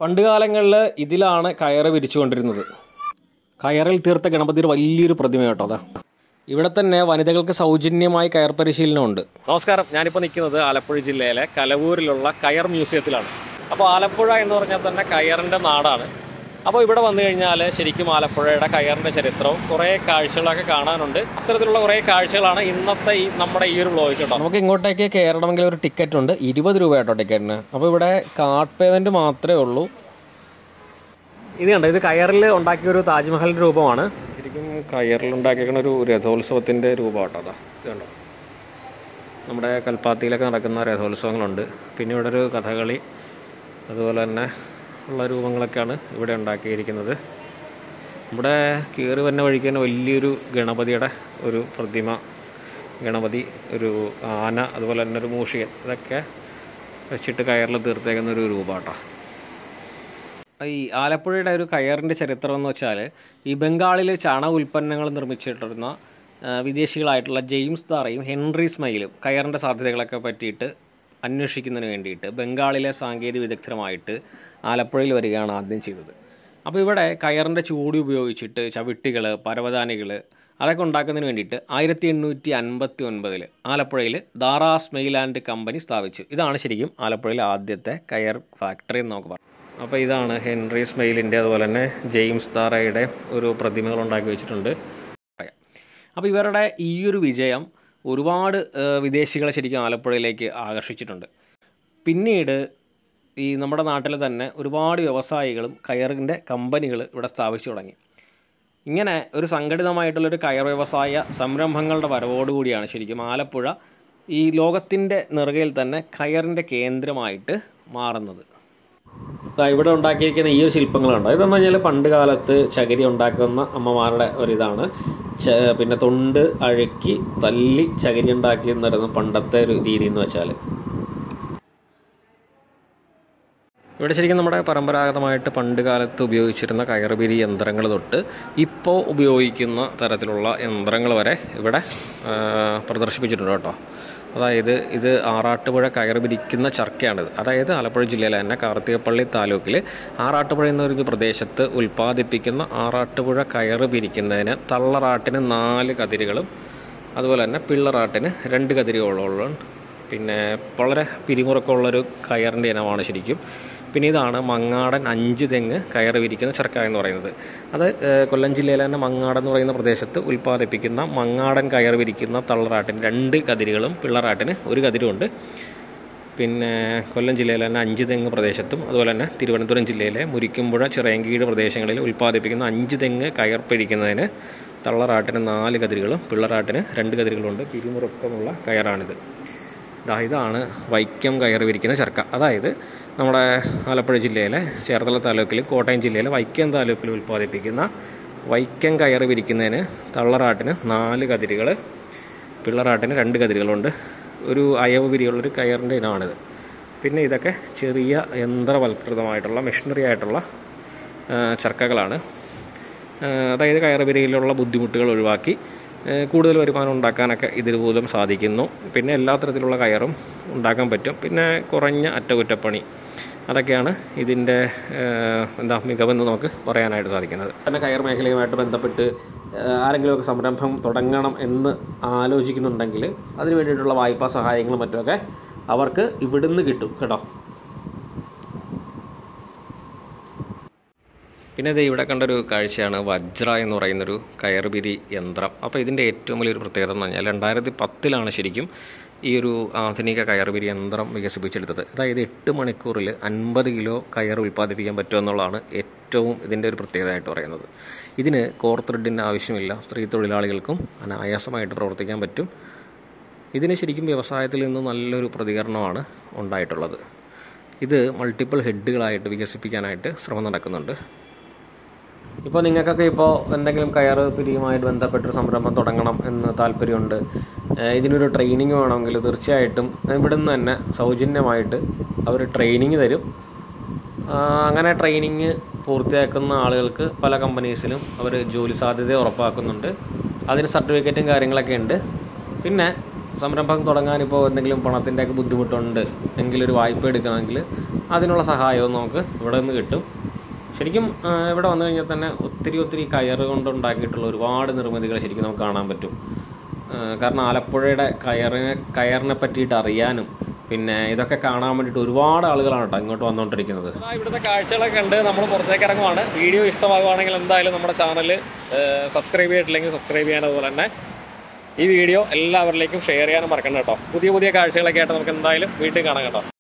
പണ്ട് കാലങ്ങളിൽ ഇതിലാണ് കയറ് വിരിച്ചുകൊണ്ടിരുന്നത് കയറിൽ തീർത്ത ഗണപതിയുടെ വലിയൊരു പ്രതിമ കേട്ടോ അതാ ഇവിടെ തന്നെ വനിതകൾക്ക് സൗജന്യമായി കയർ പരിശീലനമുണ്ട് നമസ്കാരം ഞാനിപ്പോൾ നിൽക്കുന്നത് ആലപ്പുഴ ജില്ലയിലെ കലവൂരിലുള്ള കയർ മ്യൂസിയത്തിലാണ് അപ്പോൾ ആലപ്പുഴ എന്ന് പറഞ്ഞാൽ തന്നെ കയറിൻ്റെ നാടാണ് അപ്പോൾ ഇവിടെ വന്നു കഴിഞ്ഞാൽ ശരിക്കും ആലപ്പുഴയുടെ കയറിൻ്റെ ചരിത്രവും കുറേ കാഴ്ചകളൊക്കെ കാണാനുണ്ട് ഇത്തരത്തിലുള്ള കുറേ കാഴ്ചകളാണ് ഇന്നത്തെ ഈ നമ്മുടെ ഈ ഒരു വ്ലോഗ് കേട്ടോ നമുക്ക് ഇങ്ങോട്ടേക്ക് കയറണമെങ്കിൽ ഒരു ടിക്കറ്റ് ഉണ്ട് ഇരുപത് രൂപ കേട്ടോ ടിക്കറ്റിന് അപ്പോൾ ഇവിടെ കാർഡ് പേയ്മെൻറ്റ് മാത്രമേ ഉള്ളൂ ഇത് കണ്ടോ ഇത് കയറിൽ ഉണ്ടാക്കിയ ഒരു താജ്മഹലിൻ്റെ രൂപമാണ് ശരിക്കും കയറിൽ ഉണ്ടാക്കിയേക്കുന്ന ഒരു രഥോത്സവത്തിൻ്റെ രൂപം കേട്ടോ അതാ ഇത് കണ്ടോ നമ്മുടെ കൽപ്പാത്തിയിലൊക്കെ നടക്കുന്ന രഥോത്സവങ്ങളുണ്ട് പിന്നെ ഇവിടെ ഒരു കഥകളി അതുപോലെ തന്നെ ഉള്ള രൂപങ്ങളൊക്കെയാണ് ഇവിടെ ഉണ്ടാക്കിയിരിക്കുന്നത് ഇവിടെ കയറി വരുന്ന വഴിക്ക് തന്നെ വലിയൊരു ഗണപതിയുടെ ഒരു പ്രതിമ ഗണപതി ഒരു ആന അതുപോലെ തന്നെ ഒരു മൂഷികൻ ഇതൊക്കെ വെച്ചിട്ട് കയറിൽ തീർത്തേക്കുന്ന ഒരു രൂപമാട്ടോ ഈ ആലപ്പുഴയുടെ ഒരു കയറിൻ്റെ ചരിത്രം എന്ന് വെച്ചാൽ ഈ ബംഗാളിൽ ചാണക ഉൽപ്പന്നങ്ങൾ നിർമ്മിച്ചിട്ടിരുന്ന ആ, വിദേശികളായിട്ടുള്ള ജെയിംസ് താറയും ഹെൻറി സ്മൈലും കയറിൻ്റെ സാധ്യതകളൊക്കെ പറ്റിയിട്ട് അന്വേഷിക്കുന്നതിന് വേണ്ടിയിട്ട് ബംഗാളിലെ സാങ്കേതിക വിദഗ്ധരുമായിട്ട് ആലപ്പുഴയിൽ വരികയാണ് ആദ്യം ചെയ്തത് അപ്പോൾ ഇവിടെ കയറിൻ്റെ ചൂടി ഉപയോഗിച്ചിട്ട് ചവിട്ടികൾ പരവതാനികൾ അതൊക്കെ ഉണ്ടാക്കുന്നതിന് വേണ്ടിയിട്ട് ആയിരത്തി എണ്ണൂറ്റി അൻപത്തി ഒൻപതിൽ ആലപ്പുഴയിൽ ദാറാ സ്മെയിൽ ആൻഡ് കമ്പനി സ്ഥാപിച്ചു ഇതാണ് ശരിക്കും ആലപ്പുഴയിലെ ആദ്യത്തെ കയർ ഫാക്ടറി എന്ന് നമുക്ക് പറയാം അപ്പോൾ ഇതാണ് ഹെൻറി സ്മെയിലിൻ്റെ അതുപോലെ തന്നെ ജെയിംസ് താറയുടെ ഒരു പ്രതിമകൾ ഉണ്ടാക്കി വെച്ചിട്ടുണ്ട് പറയാം അപ്പോൾ ഇവരുടെ ഈ ഒരു വിജയം ഒരുപാട് ഏഹ്, വിദേശികളെ ശരിക്കും ആലപ്പുഴയിലേക്ക് ആകർഷിച്ചിട്ടുണ്ട് പിന്നീട് ഈ നമ്മുടെ നാട്ടിൽ തന്നെ ഒരുപാട് വ്യവസായികളും കയറിൻ്റെ കമ്പനികൾ ഇവിടെ സ്ഥാപിച്ചു തുടങ്ങി ഇങ്ങനെ ഒരു സംഘടിതമായിട്ടുള്ളൊരു കയർ വ്യവസായ സംരംഭങ്ങളുടെ വരവോടുകൂടിയാണ് ശരിക്കും ആലപ്പുഴ ഈ ലോകത്തിൻ്റെ നെറുകയിൽ തന്നെ കയറിൻ്റെ കേന്ദ്രമായിട്ട് മാറുന്നത് ദാ ഇവിടെ ഉണ്ടാക്കിയിരിക്കുന്ന ഈ ഒരു ശില്പങ്ങളുണ്ടോ ഇതെന്ന് പറഞ്ഞാൽ പണ്ട് കാലത്ത് ചകിരി ഉണ്ടാക്കുന്ന അമ്മമാരുടെ ഒരിതാണ് ച പിന്നെ തൊണ്ട് അഴുക്കി തല്ലി ചകിരി ഉണ്ടാക്കിയിരുന്നിരുന്ന പണ്ടത്തെ ഒരു രീതി എന്ന് വെച്ചാൽ ഇവിടെ ശരിക്കും നമ്മുടെ പരമ്പരാഗതമായിട്ട് പണ്ട് കാലത്ത് ഉപയോഗിച്ചിരുന്ന കയറുപിരി യന്ത്രങ്ങൾ തൊട്ട് ഇപ്പോൾ ഉപയോഗിക്കുന്ന തരത്തിലുള്ള യന്ത്രങ്ങൾ വരെ ഇവിടെ ആ, പ്രദർശിപ്പിച്ചിട്ടുണ്ട് കേട്ടോ അതായത് ഇത് ആറാട്ടുപുഴ കയറ് പിരിക്കുന്ന ചർക്കയാണിത് അതായത് ആലപ്പുഴ ജില്ലയിലെ തന്നെ കാർത്തികപ്പള്ളി താലൂക്കിൽ ആറാട്ടുപുഴ എന്നൊരു പ്രദേശത്ത് ഉൽപ്പാദിപ്പിക്കുന്ന ആറാട്ടുപുഴ കയറ് പിരിക്കുന്നതിന് തള്ളറാട്ടിന് നാല് കതിരുകളും അതുപോലെ തന്നെ പിള്ളറാട്ടിന് രണ്ട് കതിരുകളുള്ള പിന്നെ വളരെ പിരിമുറക്കമുള്ളൊരു കയറിൻ്റെ ഇനമാണ് ശരിക്കും പിന്നെ ഇതാണ് മങ്ങാടൻ അഞ്ച് തെങ്ങ് കയറ് വിരിക്കുന്ന ചർക്ക എന്ന് പറയുന്നത് അത് ഏഹ്, കൊല്ലം ജില്ലയിലെ തന്നെ മങ്ങാടൻ എന്ന് പറയുന്ന പ്രദേശത്ത് ഉൽപ്പാദിപ്പിക്കുന്ന മങ്ങാടൻ കയറ് വിരിക്കുന്ന തള്ളറാട്ടിന് രണ്ട് കതിരുകളും പിള്ളറാട്ടിന് ഒരു കതിരുമുണ്ട് പിന്നെ കൊല്ലം ജില്ലയിലെ തന്നെ അഞ്ച് തെങ്ങ് പ്രദേശത്തും അതുപോലെ തന്നെ തിരുവനന്തപുരം ജില്ലയിലെ മുരിക്കുമ്പുഴ ചിറയൻകീഴ് പ്രദേശങ്ങളിൽ ഉൽപ്പാദിപ്പിക്കുന്ന അഞ്ച് തെങ്ങ് കയർപ്പിരിക്കുന്നതിന് തള്ളറാട്ടിന് നാല് കതിരുകളും പിള്ളറാട്ടിന് രണ്ട് കതിരുകളുണ്ട് പിരിമുറുക്കമുള്ള കയറാണിത് ദാ ഇതാണ് വൈക്കം കയറി വിരിക്കുന്ന ചർക്ക അതായത് നമ്മുടെ ആലപ്പുഴ ജില്ലയിലെ ചേർത്തല താലൂക്കിൽ കോട്ടയം ജില്ലയിലെ വൈക്കം താലൂക്കിൽ ഉൽപ്പാദിപ്പിക്കുന്ന വൈക്കം കയറി വിരിക്കുന്നതിന് തള്ളറാട്ടിന് നാല് കതിരുകൾ പിള്ളറാട്ടിന് രണ്ട് കതിരുകളുണ്ട് ഒരു അയവ് വിരിയുള്ളൊരു കയറിൻ്റെ ഇനമാണിത് പിന്നെ ഇതൊക്കെ ചെറിയ യന്ത്രവൽകൃതമായിട്ടുള്ള മെഷീനറി ആയിട്ടുള്ള ആ, ചർക്കകളാണ് ആ, അതായത് കയറുപിരിയിലുള്ള ബുദ്ധിമുട്ടുകൾ ഒഴിവാക്കി ആ, കൂടുതൽ വരുമാനം ഉണ്ടാക്കാനൊക്കെ ഇതിൽ മൂലം സാധിക്കുന്നു പിന്നെ എല്ലാ തരത്തിലുള്ള കയറും ഉണ്ടാക്കാൻ പറ്റും പിന്നെ കുറഞ്ഞ അറ്റകുറ്റപ്പണി അതൊക്കെയാണ് ഇതിൻ്റെ ആ, എന്താ മികവെന്ന് നമുക്ക് പറയാനായിട്ട് സാധിക്കുന്നത് തന്നെ കയർ മേഖലയുമായിട്ട് ബന്ധപ്പെട്ട് ആ, ആരെങ്കിലുമൊക്കെ സംരംഭം തുടങ്ങണം എന്ന് ആലോചിക്കുന്നുണ്ടെങ്കിൽ അതിന് വേണ്ടിയിട്ടുള്ള വായ്പാ സഹായങ്ങളും മറ്റുമൊക്കെ അവർക്ക് ഇവിടുന്ന് കിട്ടും കേട്ടോ പിന്നെ ഇത് ഇവിടെ കണ്ടൊരു കാഴ്ചയാണ് വജ്ര എന്ന് പറയുന്നൊരു കയറുപിരി യന്ത്രം അപ്പോൾ ഇതിൻ്റെ ഏറ്റവും വലിയൊരു പ്രത്യേകത എന്ന് പറഞ്ഞാൽ രണ്ടായിരത്തി പത്തിലാണ് ശരിക്കും ഈ ഒരു ആധുനിക കയറുപിരി യന്ത്രം വികസിപ്പിച്ചെടുത്തത് അതായത് എട്ട് മണിക്കൂറിൽ അൻപത് കിലോ കയർ ഉൽപ്പാദിപ്പിക്കാൻ പറ്റുമെന്നുള്ളതാണ് ഏറ്റവും ഇതിൻ്റെ ഒരു പ്രത്യേകതയായിട്ട് പറയുന്നത് ഇതിന് കോർ ത്രെഡിൻ്റെ ആവശ്യമില്ല സ്ത്രീ തൊഴിലാളികൾക്കും അനായാസമായിട്ട് പ്രവർത്തിക്കാൻ പറ്റും ഇതിന് ശരിക്കും വ്യവസായത്തിൽ നിന്ന് നല്ലൊരു പ്രതികരണമാണ് ഉണ്ടായിട്ടുള്ളത് ഇത് മൾട്ടിപ്പിൾ ഹെഡുകളായിട്ട് വികസിപ്പിക്കാനായിട്ട് ശ്രമം നടക്കുന്നുണ്ട് ഇപ്പോൾ നിങ്ങൾക്കൊക്കെ ഇപ്പോൾ എന്തെങ്കിലും കയർ പിരിയുമായിട്ട് ബന്ധപ്പെട്ടൊരു സംരംഭം തുടങ്ങണം എന്ന് താല്പര്യമുണ്ട് ഏഹ് ഇതിനൊരു ട്രെയിനിങ് വേണമെങ്കിൽ തീർച്ചയായിട്ടും ഇവിടെ നിന്ന് തന്നെ സൗജന്യമായിട്ട് അവർ ട്രെയിനിങ് തരും ആ, അങ്ങനെ ട്രെയിനിങ് പൂർത്തിയാക്കുന്ന ആളുകൾക്ക് പല കമ്പനീസിലും അവർ ജോലി സാധ്യത ഉറപ്പാക്കുന്നുണ്ട് അതിന് സർട്ടിഫിക്കറ്റും കാര്യങ്ങളൊക്കെ ഉണ്ട് പിന്നെ സംരംഭം തുടങ്ങാൻ ഇപ്പോൾ എന്തെങ്കിലും പണത്തിൻ്റെയൊക്കെ ബുദ്ധിമുട്ടുണ്ട് എങ്കിലൊരു വായ്പ എടുക്കണമെങ്കിൽ അതിനുള്ള സഹായവും നമുക്ക് ഇവിടെ നിന്ന് കിട്ടും ശരിക്കും ആ, ഇവിടെ വന്നു കഴിഞ്ഞാൽ തന്നെ ഒത്തിരി ഒത്തിരി കയറ് കൊണ്ട് ഉണ്ടാക്കിയിട്ടുള്ള ഒരുപാട് നിർമ്മിതികൾ ശരിക്കും നമുക്ക് കാണാൻ പറ്റും ആ, കാരണം ആലപ്പുഴയുടെ കയറിനെ കയറിനെ പറ്റിയിട്ട് അറിയാനും പിന്നെ ഇതൊക്കെ കാണാൻ വേണ്ടിയിട്ട് ഒരുപാട് ആളുകളാണ് കേട്ടോ ഇങ്ങോട്ട് വന്നുകൊണ്ടിരിക്കുന്നത് ഇവിടുത്തെ കാഴ്ചകളൊക്കെ കണ്ട് നമ്മൾ പുറത്തേക്ക് ഇറങ്ങുവാണ് വീഡിയോ ഇഷ്ടമാകുവാണെങ്കിൽ എന്തായാലും നമ്മുടെ ചാനൽ സബ്സ്ക്രൈബ് ചെയ്തിട്ടില്ലെങ്കിൽ സബ്സ്ക്രൈബ് ചെയ്യാൻ അതുപോലെ തന്നെ ഈ വീഡിയോ എല്ലാവരിലേക്കും ഷെയർ ചെയ്യാനും മറക്കണ്ട കേട്ടോ പുതിയ പുതിയ കാഴ്ചകളൊക്കെ ആയിട്ട് നമുക്ക് എന്തായാലും വീണ്ടും കാണാം കേട്ടോ